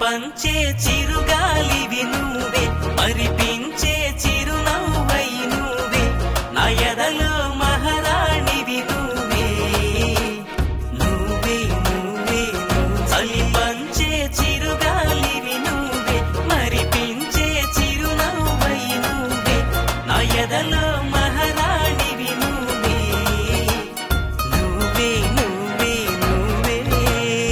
పంచే చిరుగాలివి నువ్వే మరిపించే చిరునవ్వై నువ్వే నా ఎదలో మహారాణివి నువ్వే నువ్వే నువ్వే చలి పంచే చిరుగాలివి నువ్వే మరిపించే చిరునవ్వై నువ్వే నా ఎదలో మహారాణివి నువ్వే నువ్వే నువ్వే నువ్వే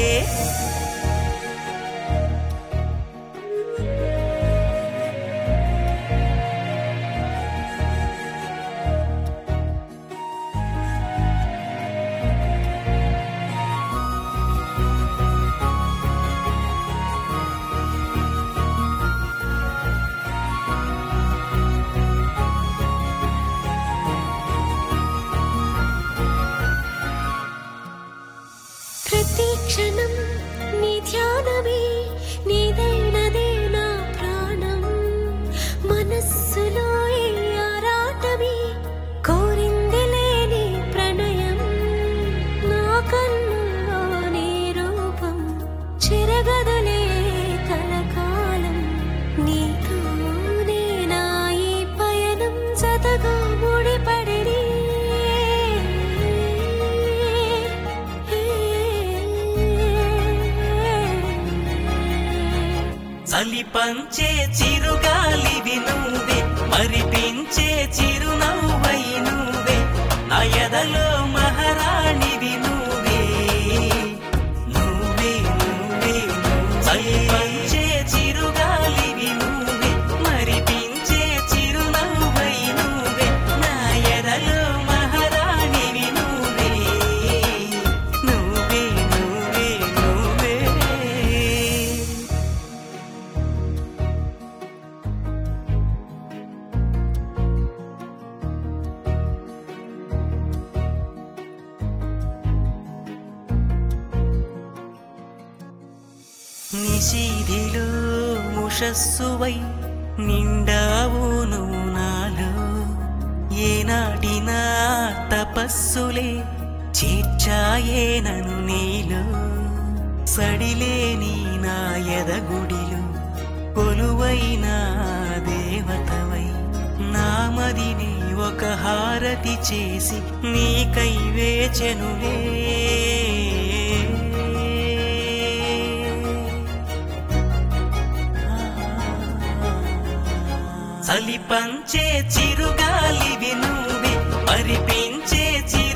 ప్రతి క్షణం నీ ధ్యానమే నీదైనదే నా ప్రాణం మనస్సులో ఈ ఆరాటమే కోరింది లేని ప్రణయం నా కన్నుల్లో నీ రూపం చెరగదులే కలకాలం నీతోనే నా ఈ పయనం జతగా ముడిపడిరి చలి పంచే చిరుగాలివి నువ్వే మరిపించే చిరునవ్వై నువ్వే నా ఎదలో మహారాణివి నువ్వే నువ్వే నువ్వే నువ్వే. చలి పంచే చిరుగాలివి నువ్వే మరిపించే చిరునవ్వై నువ్వే నా ఎదలో మహారాణివి నువ్వే నువ్వే నువ్వే నువ్వే నిశీధిలో ముషస్సువై నిండావు నువ్వు నాలో ఏనాటినా తపస్సులే చేర్చాయే నన్ను నీలో సడిలేని నా ఎదగుడిలో కొలువైన దేవతవై నామదిని ఒక హారతి చేసి నీకై వేచెనులే చలి పంచే చిరుగాలివి నువ్వే మరిపించే చిరు